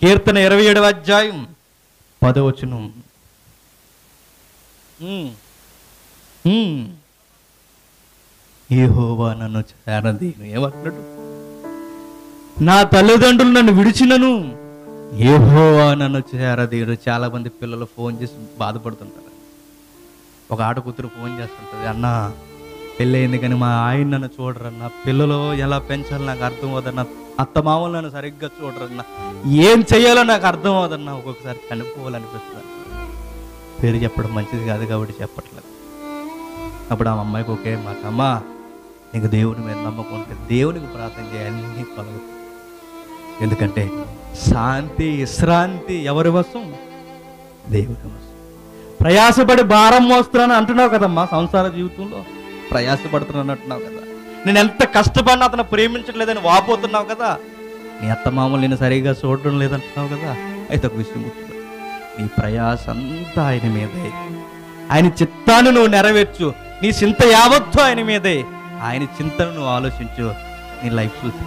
కీర్తన ఇరవై ఏడవ అధ్యాయం పదవచనం ఉమ్. ఉమ్. యెహోవా నన్ను చేరదీను ఏమంటున్నాడు నా తల్లిదండ్రులు నన్ను విడిచినను యెహోవా నన్ను చేరదీను చాలా మంది పిల్లలు ఫోన్ చేసి బాధపడుతుంటారు ఒక ఆడ కూతురు ఫోన్ చేస్తుంటుంది అన్న పెళ్ళయింది కానీ మా ఆయన నన్ను చూడరన్న పిల్లలు ఎలా పెంచాలో నాకు అర్థం అవుదన్న అత్త మామూలు నన్ను సరిగ్గా చూడరన్న ఏం చేయాలో నాకు అర్థం అవుదన్న ఒక్కొక్కసారి చనిపోవాలనిపిస్తుంది పేరు చెప్పడం మంచిది కాదు కాబట్టి చెప్పట్లేదు అప్పుడు ఆ అమ్మాయికి ఒకే మాట అమ్మా నీకు దేవుని మీద నమ్మకం ఉంటే దేవునికి ప్రార్థన చేయాలి అన్నీ కలుగుతాయి ఎందుకంటే శాంతి విశ్రాంతి ఎవరి వశం దేవుని వశం ప్రయాసపడి భారం మోస్తున్నాను అంటున్నావు కదమ్మా సంసార జీవితంలో ప్రయాసపడుతున్నాను అంటున్నావు కదా నేను ఎంత కష్టపడినా అతను ప్రేమించట్లేదని వాపోతున్నావు కదా నీ అత్త మామూలు నేను సరిగా చూడడం లేదంటున్నావు కదా అయితే ఒక విషయం గుర్తు నీ ప్రయాస అంతా ఆయన మీదే ఆయన చిత్తాన్ని నువ్వు నెరవేర్చు నీ చింత యావత్తు ఆయన మీదే ఆయన చింతను నువ్వు ఆలోచించు నీ లైఫ్ చూసి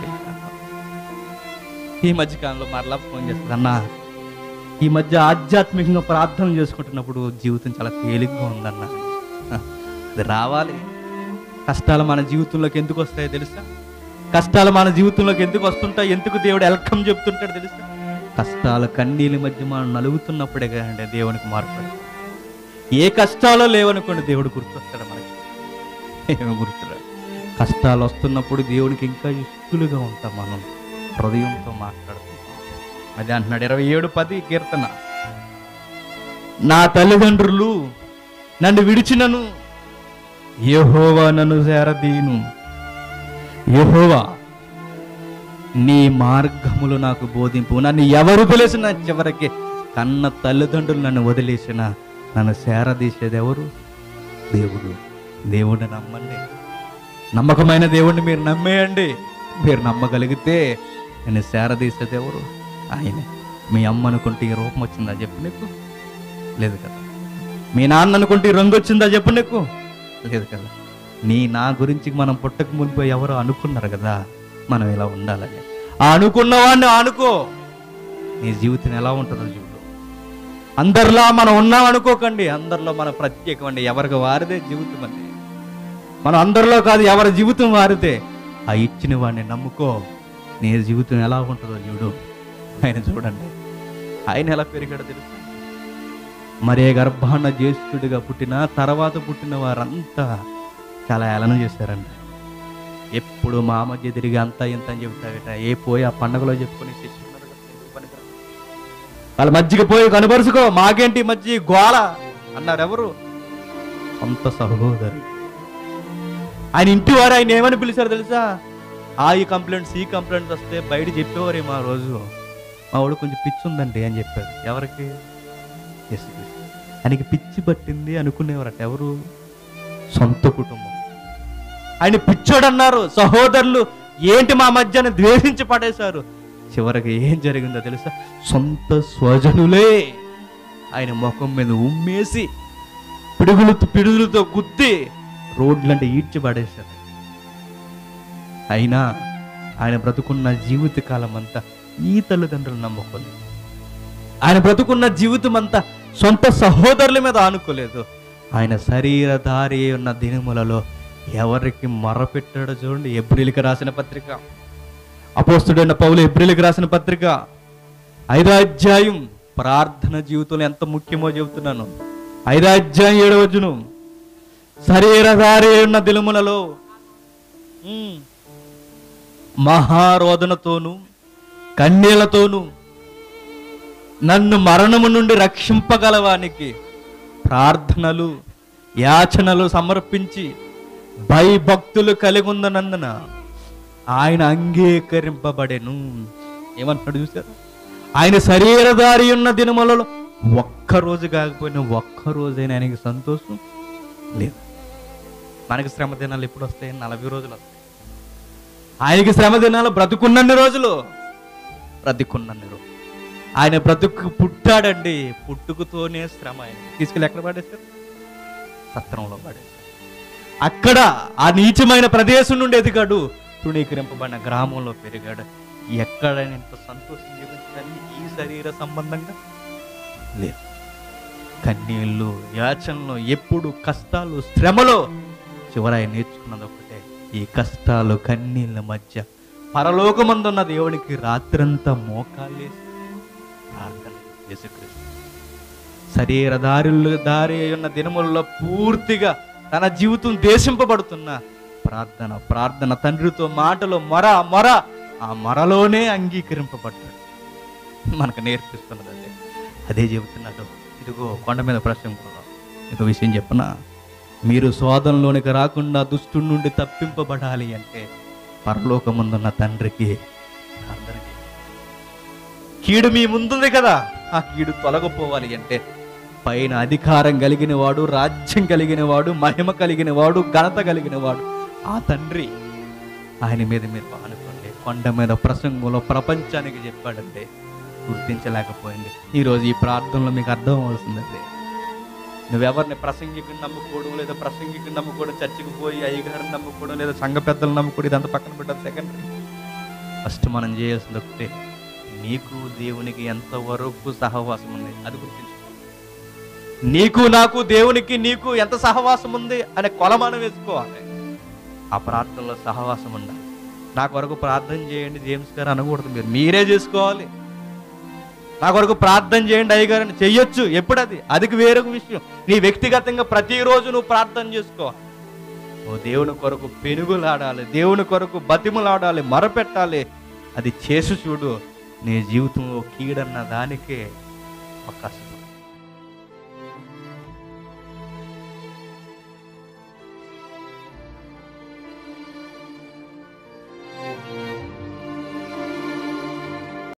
ఈ మధ్య కాలంలో మరలా ఫోన్ చేస్తుంది అన్నా ఈ మధ్య ఆధ్యాత్మికంగా ప్రార్థన చేసుకుంటున్నప్పుడు జీవితం చాలా తేలిగ్గా ఉందన్న హ, అది రావాలి కష్టాలు మన జీవితంలోకి ఎందుకు వస్తాయో తెలుసా కష్టాలు మన జీవితంలోకి ఎందుకు వస్తుంటాయి ఎందుకు దేవుడు వెల్కమ్ చెప్తుంటాడు తెలుసా కష్టాల కన్నీళ్ళ మధ్య మనం నలుగుతున్నప్పుడే కదండి దేవునికి మార్పడు ఏ కష్టాలు లేవనుకోండి దేవుడు గుర్తొస్తాడు మనకి ఏమి గుర్తురాడు కష్టాలు వస్తున్నప్పుడు దేవునికి ఇంకా ఇష్టలుగా ఉంటాం మనం హృదయంతో మాట్లాడుతుంటాం అది అంటున్నాడు ఇరవై ఏడు పది కీర్తన నా తల్లిదండ్రులు నన్ను విడిచినను యెహోవా నన్ను చేరదీను యెహోవా నీ మార్గములు నాకు బోధింపు నన్ను ఎవరు తెలిసిన చివరికి కన్న తల్లిదండ్రులు నన్ను వదిలేసిన నన్ను సేరదీసేది ఎవరు దేవుడు దేవుడిని నమ్మండి నమ్మకమైన దేవుణ్ణి మీరు నమ్మేయండి మీరు నమ్మగలిగితే నేను సేరదీసేది ఎవరు ఆయనే మీ అమ్మ అనుకుంటే ఈ రూపం వచ్చిందా చెప్పు నీకు లేదు కదా మీ నాన్న అనుకుంటే ఈ రంగు వచ్చిందా చెప్పు నీకు లేదు కదా నీ నా గురించి మనం పుట్టక ముందు ఎవరో అనుకున్నారు కదా మనం ఇలా ఉండాలని ఆ అనుకున్నవాడిని అనుకో నీ జీవితం ఎలా ఉంటుందో చూడు అందరిలా మనం ఉన్నాం అనుకోకండి అందరిలో మన ప్రత్యేకమండి ఎవరికి వారిదే జీవితం అండి మనం అందరిలో కాదు ఎవరి జీవితం వారిదే ఆ ఇచ్చిన వాడిని నమ్ముకో నీ జీవితం ఎలా ఉంటుందో చూడు ఆయన చూడండి ఆయన ఎలా పెరిగాడో తెలుసా మరే గర్భాన జ్యేష్ఠుడిగా పుట్టిన తర్వాత పుట్టిన వారంతా చాలా ఏలన చేశారండి ఎప్పుడు మా మధ్య తిరిగి అంతా ఇంత అని చెబుతావిట ఏ పోయి ఆ పండగలో చెప్పుకొని శిష్యున్నారు కదా, ఎందుకు పనికిరారు? వాళ్ళ మధ్యకి పోయి కనబరుచుకో మాకేంటి ఈ మధ్య ఈ గోల అన్నారు ఎవరు సొంత సహోదరి ఆయన ఇంటి వారు ఆయన ఏమని పిలిచారు తెలుసా ఆ ఈ కంప్లైంట్స్ ఈ కంప్లైంట్స్ వస్తే బయట చెప్పేవారు మా రోజు మా వాడు కొంచెం పిచ్చి ఉందండి అని చెప్పారు ఎవరికి యేసుక్రీస్తు. ఆయనకి పిచ్చి పట్టింది అనుకునేవారట ఎవరు సొంత కుటుంబం ఆయన పిచ్చోడు అన్నారు సహోదరులు ఏంటి మా మధ్యన ద్వేషించి పడేశారు చివరికి ఏం జరిగిందో తెలుసా సొంత స్వజనులే ఆయన ముఖం మీద ఉమ్మేసి పిడుగులతో పిడుగులతో గుద్ది రోడ్లంటే ఈడ్చి పడేశారు అయినా ఆయన బ్రతుకున్న జీవిత కాలం అంతా ఈ తల్లిదండ్రులు నమ్ముకోలేదు ఆయన బ్రతుకున్న జీవితం అంతా సొంత సహోదరుల మీద ఆనుకోలేదు ఆయన శరీరధారి ఉన్న దినములలో ఎవరికి మొరపెట్టాడో చూడండి ఎబ్రిల్కి రాసిన పత్రిక అపోస్తుడైన పౌలు ఎబ్రిల్కి రాసిన పత్రిక ఐదో అధ్యాయం ప్రార్థన జీవితంలో ఎంత ముఖ్యమో చెబుతున్నాను ఐదో అధ్యాయం ఏడవ వచనం శరీరధారి ఉన్న దినములలో ఉమ్, మహారోదనతోను కన్నీళ్లతోను నన్ను మరణము నుండి రక్షింపగలవానికి ప్రార్థనలు యాచనలు సమర్పించి భయభక్తులు కలిగి ఉందనందున ఆయన అంగీకరింపబడెను ఏమంటున్నాడు చూసారు ఆయన శరీరధారి ఉన్న దినములలో ఒక్క రోజు కాకపోయినా ఒక్క రోజైనా ఆయనకి సంతోషం లేదు మనకి శ్రమ దినాలు ఎప్పుడు వస్తాయి నలభై రోజులు వస్తాయి ఆయనకి శ్రమ దినాలు బ్రతుకున్నన్ని రోజులు బ్రతుకున్నన్ని రోజులు ఆయన బ్రతుకు పుట్టాడండి పుట్టుకతోనే శ్రమ ఆయన తీసుకెళ్ళి ఎక్కడ పడేశారు సత్రంలో పడేశారు అక్కడ ఆ నీచమైన ప్రదేశం నుండి ఎదిగాడు తృణీకరింపబడిన గ్రామంలో పెరిగాడు ఎక్కడైనా ఇంత సంతోషం జీవించడానికి ఈ శరీర సంబంధంగా లేదు కన్నీళ్ళు యాచనలు ఎప్పుడు కష్టాలు శ్రమలో చివర ఆయన నేర్చుకున్నది ఒకటే ఈ కష్టాలు కన్నీళ్ళ మధ్య పరలోకమందున్న దేవునికి రాత్రంతా మోకాలేసి ప్రార్థన యేసుక్రీస్తు శరీర దారులు దారి ఉన్న దినములలో పూర్తిగా తన జీవితం దేశింపబడుతున్న ప్రార్థన ప్రార్థన తండ్రితో మాటలు మొర మొర ఆ మొరలోనే అంగీకరింపబడ్డాడు మనకు నేర్పిస్తున్నది అదే అదే చెబుతున్నాడు ఇదిగో కొండ మీద ప్రశ్న ఒక విషయం చెప్పనా మీరు శోధనలోనికి రాకుండా దుష్టుడి నుండి తప్పింపబడాలి అంటే పరలోకముందున్న తండ్రికి ప్రార్థన చేయండి. కీడు మీ ముందుంది కదా ఆ కీడు తొలగపోవాలి అంటే పైన అధికారం కలిగిన వాడు రాజ్యం కలిగిన వాడు మహిమ కలిగిన వాడు ఘనత కలిగిన వాడు ఆ తండ్రి ఆయన మీద మీరు ఆనుకోండి కొండ మీద ప్రసంగంలో ప్రపంచానికి చెప్పాడంటే గుర్తించలేకపోయింది ఈరోజు ఈ ప్రార్థనలో మీకు అర్థం అవలసిందండి నువ్వెవరిని ప్రసంగికుని నమ్ముకోవడం లేదా ప్రసంగికుని నమ్ముకోవడం చర్చికి పోయి అయ్యగారిని నమ్ముకోవడం లేదా సంఘ పెద్దలు నమ్ముకోవడం ఇదంతా పక్కన పెట్టడం సెకండరీ ఫస్ట్ మనం చేయాల్సింది ఒకటే నీకు దేవునికి ఎంతవరకు సహవాసం ఉంది అది గుర్తించు నీకు నాకు దేవునికి నీకు ఎంత సహవాసం ఉంది అనే కొలమానం వేసుకోవాలి ఆ ప్రార్థనలో సహవాసం ఉండాలి నా కొరకు ప్రార్థన చేయండి జేమ్స్ గారు అనకూడదు మీరు మీరే చేసుకోవాలి నా కొరకు ప్రార్థన చేయండి అయ్యగారు అని చెయ్యొచ్చు ఎప్పుడు అది అది వేరొక విషయం నీ వ్యక్తిగతంగా ప్రతిరోజు నువ్వు ప్రార్థన చేసుకోవాలి ఓ దేవుని కొరకు పెనుగులాడాలి దేవుని కొరకు బతిములాడాలి మొరపెట్టాలి అది చేసి చూడు నీ జీవితంలో కీడన్న దానికే ఒక